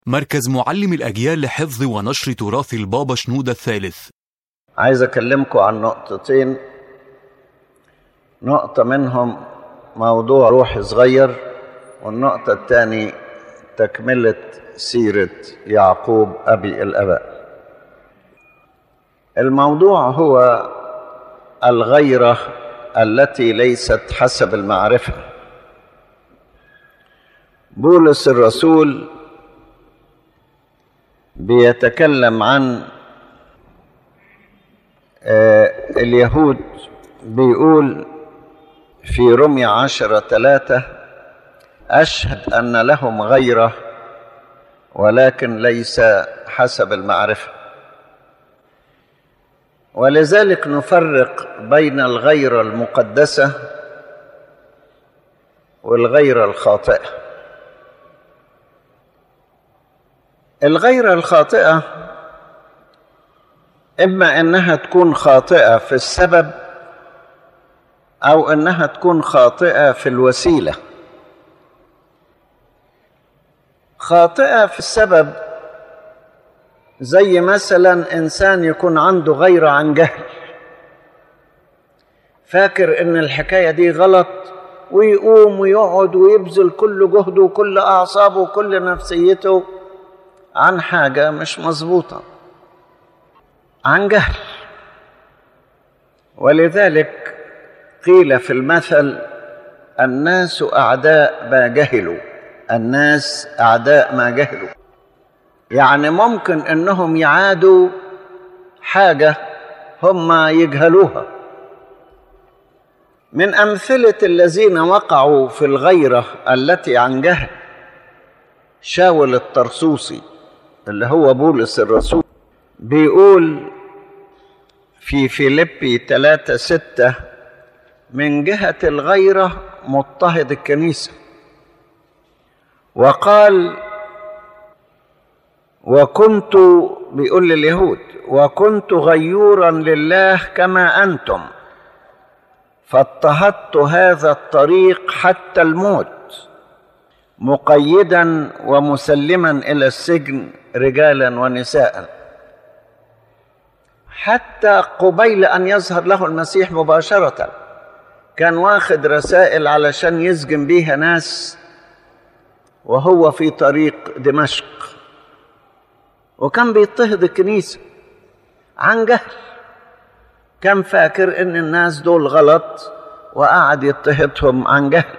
مركز معلم الأجيال لحفظ ونشر تراث البابا شنودة الثالث عايز أكلمكم عن نقطتين نقطة منهم موضوع روح صغير والنقطة الثانية تكملة سيرة يعقوب أبي الآباء الموضوع هو الغيرة التي ليست حسب المعرفة بولس الرسول بيتكلم عن اليهود بيقول في رمي عشرة ثلاثة أشهد أن لهم غيرة ولكن ليس حسب المعرفة ولذلك نفرق بين الغيرة المقدسة والغيرة الخاطئة الغيرة الخاطئة إما أنها تكون خاطئة في السبب أو أنها تكون خاطئة في الوسيلة خاطئة في السبب زي مثلا إنسان يكون عنده غيرة عن جهل فاكر إن الحكاية دي غلط ويقوم ويقعد ويبذل كل جهده وكل أعصابه وكل نفسيته عن حاجة مش مظبوطة عن جهل ولذلك قيل في المثل الناس أعداء ما جهلوا الناس أعداء ما جهلوا يعني ممكن أنهم يعادوا حاجة هم يجهلوها من أمثلة الذين وقعوا في الغيرة التي عن جهل شاول الطرسوسي اللي هو بولس الرسول بيقول في فيليبي 3 6 من جهة الغيرة مضطهد الكنيسة وقال وكنت بيقول لليهود وكنت غيورا لله كما أنتم فاضطهدت هذا الطريق حتى الموت مقيدا ومسلما إلى السجن رجالا ونساء حتى قبيل أن يظهر له المسيح مباشرة كان واخد رسائل علشان يسجن بيها ناس وهو في طريق دمشق وكان بيضطهد الكنيسة عن جهل كان فاكر ان الناس دول غلط وقعد يضطهدهم عن جهل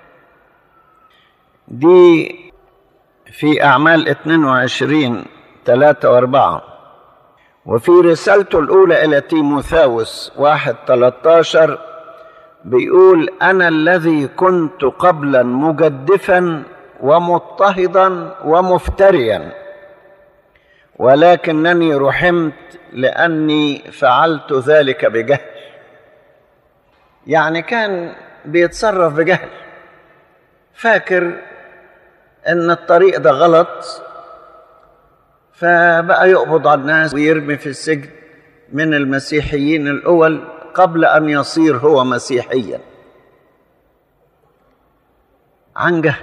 دي في أعمال 22 3 و4 وفي رسالته الأولى إلى تيموثاوس واحد 13 بيقول أنا الذي كنت قبلا مجدفا ومضطهدا ومفتريا ولكنني رحمت لأني فعلت ذلك بجهل يعني كان بيتصرف بجهل فاكر ان الطريق ده غلط فبقى يقبض على الناس ويرمي في السجن من المسيحيين الاول قبل ان يصير هو مسيحيا عن جهل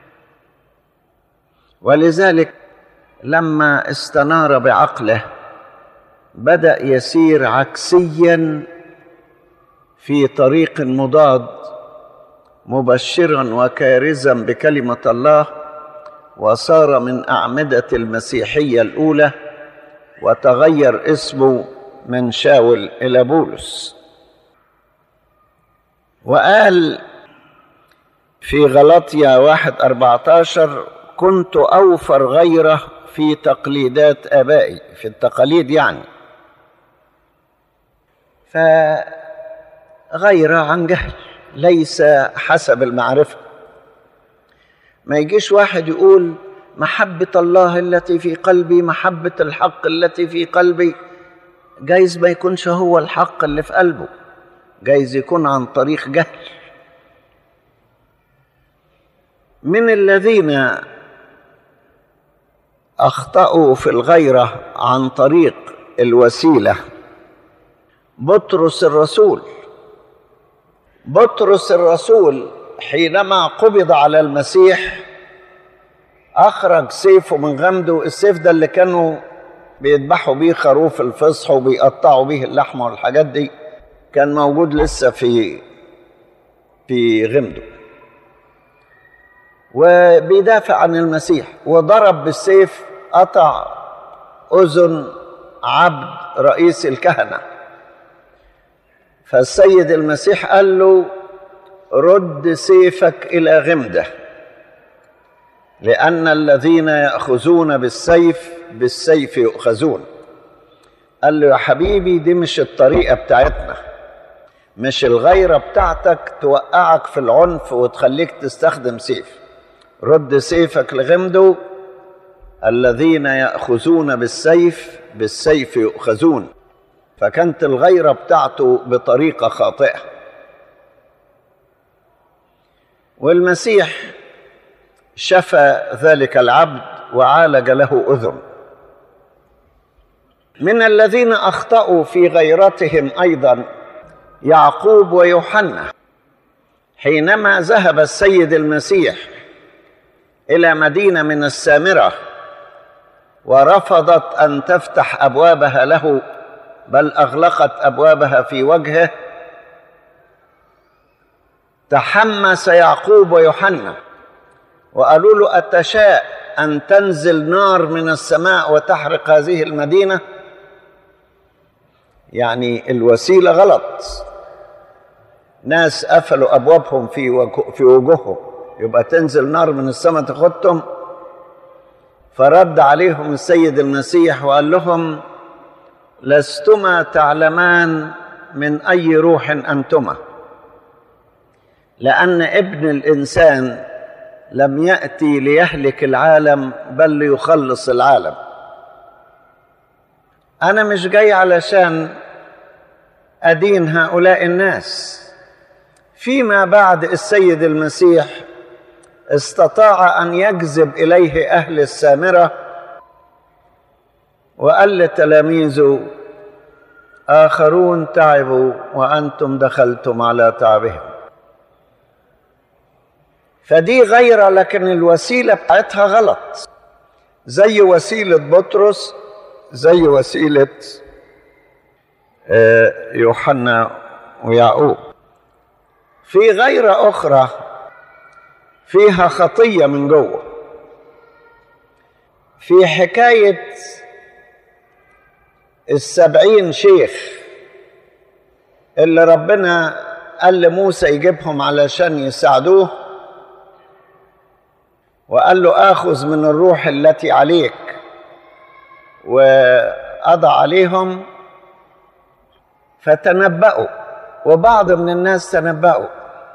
ولذلك لما استنار بعقله بدا يسير عكسيا في طريق مضاد مبشرا وكارزا بكلمه الله وصار من اعمده المسيحيه الاولى وتغير اسمه من شاول الى بولس وقال في غلطيا واحد أربعتاشر كنت أوفر غيره في تقليدات آبائي في التقاليد يعني فغيره عن جهل ليس حسب المعرفة ما يجيش واحد يقول محبة الله التي في قلبي محبة الحق التي في قلبي جايز ما يكونش هو الحق اللي في قلبه جايز يكون عن طريق جهل من الذين اخطاوا في الغيره عن طريق الوسيله بطرس الرسول بطرس الرسول حينما قبض على المسيح اخرج سيفه من غمده السيف ده اللي كانوا بيذبحوا بيه خروف الفصح وبيقطعوا بيه اللحمه والحاجات دي كان موجود لسه في في غمده وبيدافع عن المسيح وضرب بالسيف قطع اذن عبد رئيس الكهنه فالسيد المسيح قال له رد سيفك الى غمده لان الذين ياخذون بالسيف بالسيف يؤخذون قال له يا حبيبي دي مش الطريقه بتاعتنا مش الغيره بتاعتك توقعك في العنف وتخليك تستخدم سيف رد سيفك لغمده الذين ياخذون بالسيف بالسيف يؤخذون فكانت الغيره بتاعته بطريقه خاطئه والمسيح شفى ذلك العبد وعالج له اذن من الذين اخطاوا في غيرتهم ايضا يعقوب ويوحنا حينما ذهب السيد المسيح الى مدينه من السامره ورفضت ان تفتح ابوابها له بل اغلقت ابوابها في وجهه تحمس يعقوب ويوحنا وقالوا له اتشاء ان تنزل نار من السماء وتحرق هذه المدينه يعني الوسيله غلط ناس قفلوا ابوابهم في في وجوههم يبقى تنزل نار من السماء تاخدهم فرد عليهم السيد المسيح وقال لهم لستما تعلمان من اي روح انتما لان ابن الانسان لم ياتي ليهلك العالم بل ليخلص العالم انا مش جاي علشان ادين هؤلاء الناس فيما بعد السيد المسيح استطاع ان يجذب اليه اهل السامره وقال لتلاميذه اخرون تعبوا وانتم دخلتم على تعبهم فدي غيرة لكن الوسيلة بتاعتها غلط زي وسيلة بطرس زي وسيلة يوحنا ويعقوب في غيرة أخرى فيها خطية من جوه في حكاية السبعين شيخ اللي ربنا قال لموسى يجيبهم علشان يساعدوه وقال له آخذ من الروح التي عليك وأضع عليهم فتنبأوا وبعض من الناس تنبأوا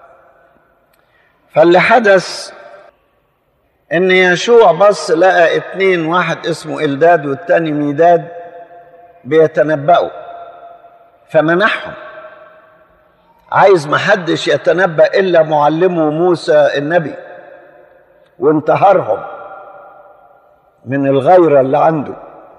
فاللي حدث ان يشوع بص لقى اتنين واحد اسمه إلداد والتاني ميداد بيتنبأوا فمنحهم عايز محدش يتنبأ إلا معلمه موسى النبي وانتهرهم من الغيرة اللي عنده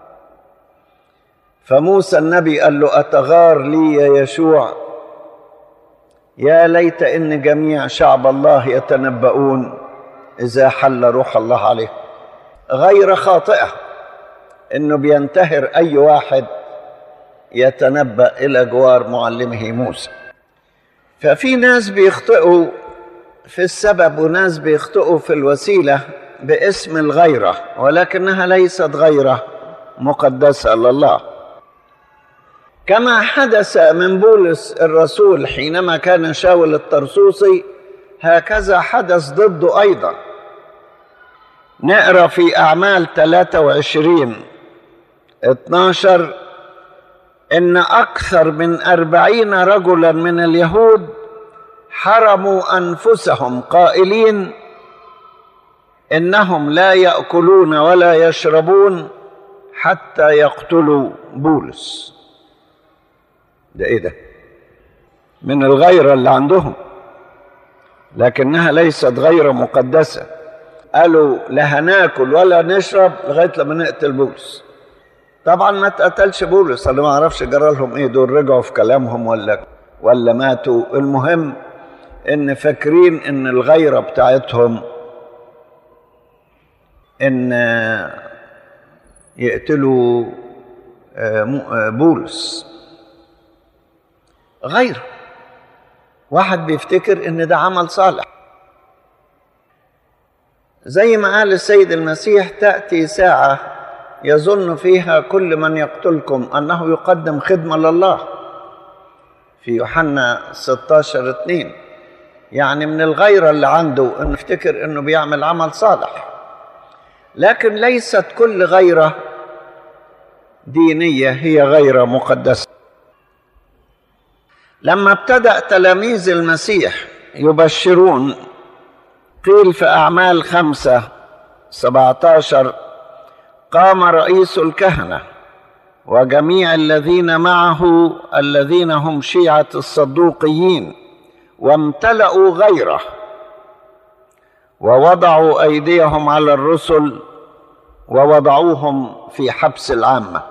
فموسى النبي قال له أتغار لي يا يشوع يا ليت إن جميع شعب الله يتنبؤون إذا حل روح الله عليه غير خاطئة إنه بينتهر أي واحد يتنبأ إلى جوار معلمه موسى ففي ناس بيخطئوا في السبب وناس بيخطئوا في الوسيلة باسم الغيرة ولكنها ليست غيرة مقدسة لله كما حدث من بولس الرسول حينما كان شاول الطرسوسي هكذا حدث ضده أيضا نقرا في أعمال 23 12 إن أكثر من أربعين رجلا من اليهود حرموا أنفسهم قائلين إنهم لا يأكلون ولا يشربون حتى يقتلوا بولس ده إيه ده من الغيرة اللي عندهم لكنها ليست غيرة مقدسة قالوا لا هناكل ولا نشرب لغاية لما نقتل بولس طبعا ما اتقتلش بولس انا ما اعرفش جرى لهم ايه دول رجعوا في كلامهم ولا ولا ماتوا المهم ان فاكرين ان الغيره بتاعتهم ان يقتلوا بولس غيره واحد بيفتكر ان ده عمل صالح زي ما قال السيد المسيح تأتي ساعة يظن فيها كل من يقتلكم أنه يقدم خدمة لله في يوحنا 16 2 يعني من الغيرة اللي عنده انه يفتكر انه بيعمل عمل صالح لكن ليست كل غيرة دينية هي غيرة مقدسة لما ابتدأ تلاميذ المسيح يبشرون قيل في أعمال خمسة سبعة عشر قام رئيس الكهنة وجميع الذين معه الذين هم شيعة الصدوقيين وامتلأوا غيره ووضعوا أيديهم على الرسل ووضعوهم في حبس العامة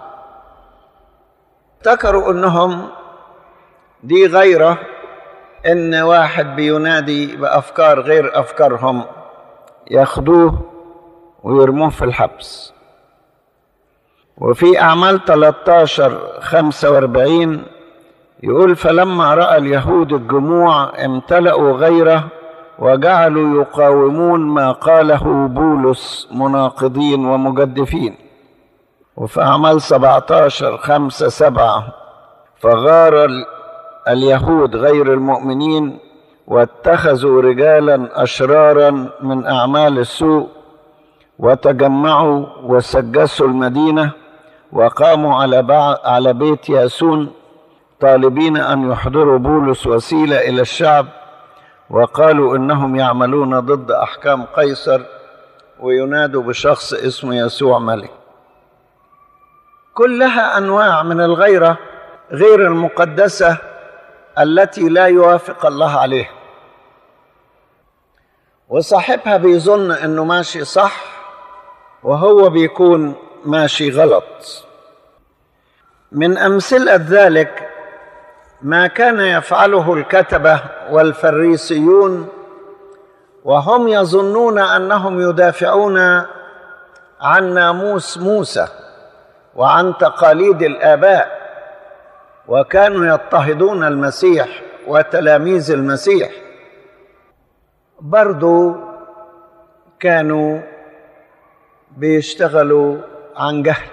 افتكروا أنهم دي غيره ان واحد بينادي بافكار غير افكارهم ياخدوه ويرموه في الحبس وفي اعمال 13 45 يقول فلما راى اليهود الجموع امتلأوا غيره وجعلوا يقاومون ما قاله بولس مناقضين ومجدفين وفي اعمال 17 5 7 فغار اليهود غير المؤمنين واتخذوا رجالا اشرارا من اعمال السوء وتجمعوا وسجسوا المدينه وقاموا على على بيت ياسون طالبين ان يحضروا بولس وسيله الى الشعب وقالوا انهم يعملون ضد احكام قيصر وينادوا بشخص اسمه يسوع ملك كلها انواع من الغيره غير المقدسه التي لا يوافق الله عليها وصاحبها بيظن انه ماشي صح وهو بيكون ماشي غلط من امثله ذلك ما كان يفعله الكتبه والفريسيون وهم يظنون انهم يدافعون عن ناموس موسى وعن تقاليد الاباء وكانوا يضطهدون المسيح وتلاميذ المسيح برضو كانوا بيشتغلوا عن جهل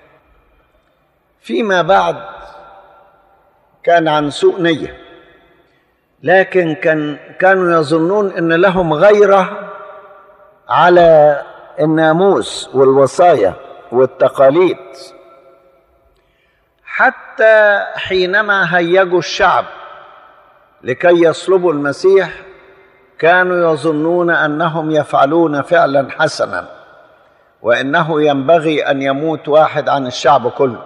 فيما بعد كان عن سوء نية لكن كان كانوا يظنون ان لهم غيرة على الناموس والوصايا والتقاليد حتى حينما هيجوا الشعب لكي يصلبوا المسيح كانوا يظنون انهم يفعلون فعلا حسنا وانه ينبغي ان يموت واحد عن الشعب كله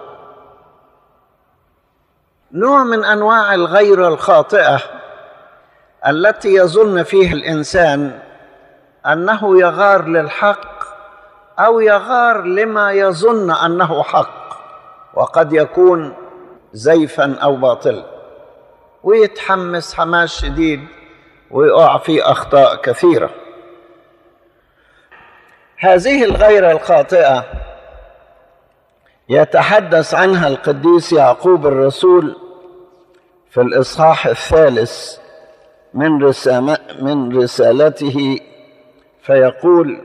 نوع من انواع الغيره الخاطئه التي يظن فيها الانسان انه يغار للحق او يغار لما يظن انه حق وقد يكون زيفا او باطلا ويتحمس حماس شديد ويقع في اخطاء كثيره هذه الغيره الخاطئه يتحدث عنها القديس يعقوب الرسول في الاصحاح الثالث من رسالة من رسالته فيقول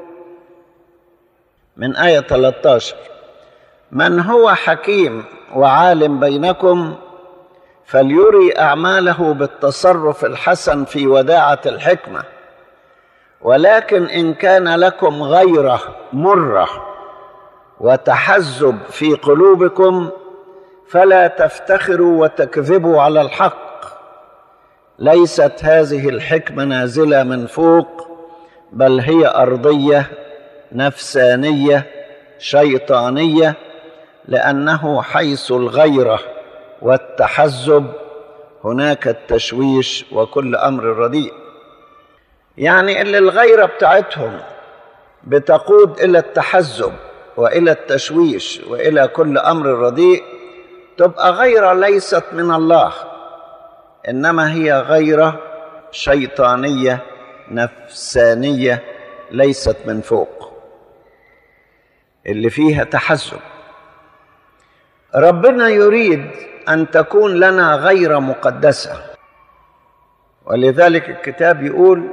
من آية 13 من هو حكيم وعالم بينكم فليري أعماله بالتصرف الحسن في وداعة الحكمة ولكن إن كان لكم غيره مرة وتحزب في قلوبكم فلا تفتخروا وتكذبوا على الحق ليست هذه الحكمة نازلة من فوق بل هي أرضية نفسانية شيطانية لأنه حيث الغيرة والتحزب هناك التشويش وكل أمر رديء يعني اللي الغيرة بتاعتهم بتقود إلى التحزب وإلى التشويش وإلى كل أمر رديء تبقى غيرة ليست من الله إنما هي غيرة شيطانية نفسانية ليست من فوق اللي فيها تحزب ربنا يريد ان تكون لنا غير مقدسه ولذلك الكتاب يقول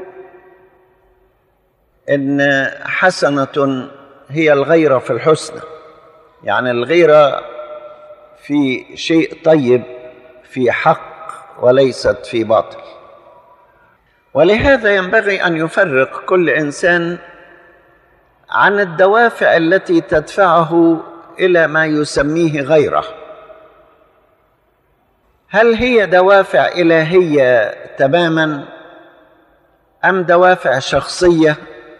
ان حسنه هي الغيره في الحسنى يعني الغيره في شيء طيب في حق وليست في باطل ولهذا ينبغي ان يفرق كل انسان عن الدوافع التي تدفعه الى ما يسميه غيره هل هي دوافع الهيه تماما ام دوافع شخصيه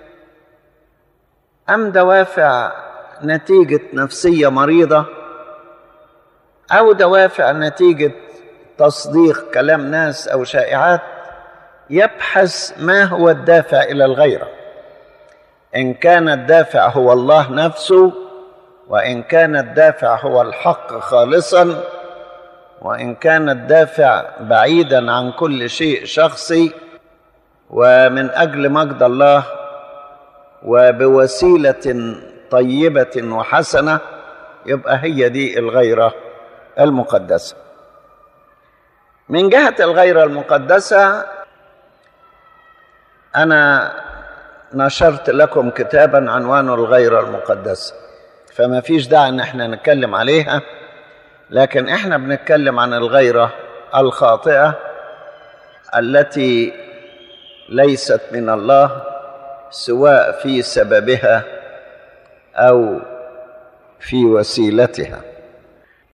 ام دوافع نتيجه نفسيه مريضه او دوافع نتيجه تصديق كلام ناس او شائعات يبحث ما هو الدافع الى الغيره ان كان الدافع هو الله نفسه وان كان الدافع هو الحق خالصا وان كان الدافع بعيدا عن كل شيء شخصي ومن اجل مجد الله وبوسيله طيبه وحسنه يبقى هي دي الغيره المقدسه من جهه الغيره المقدسه انا نشرت لكم كتابا عنوانه الغيره المقدسه فما فيش داعي ان احنا نتكلم عليها لكن احنا بنتكلم عن الغيره الخاطئه التي ليست من الله سواء في سببها او في وسيلتها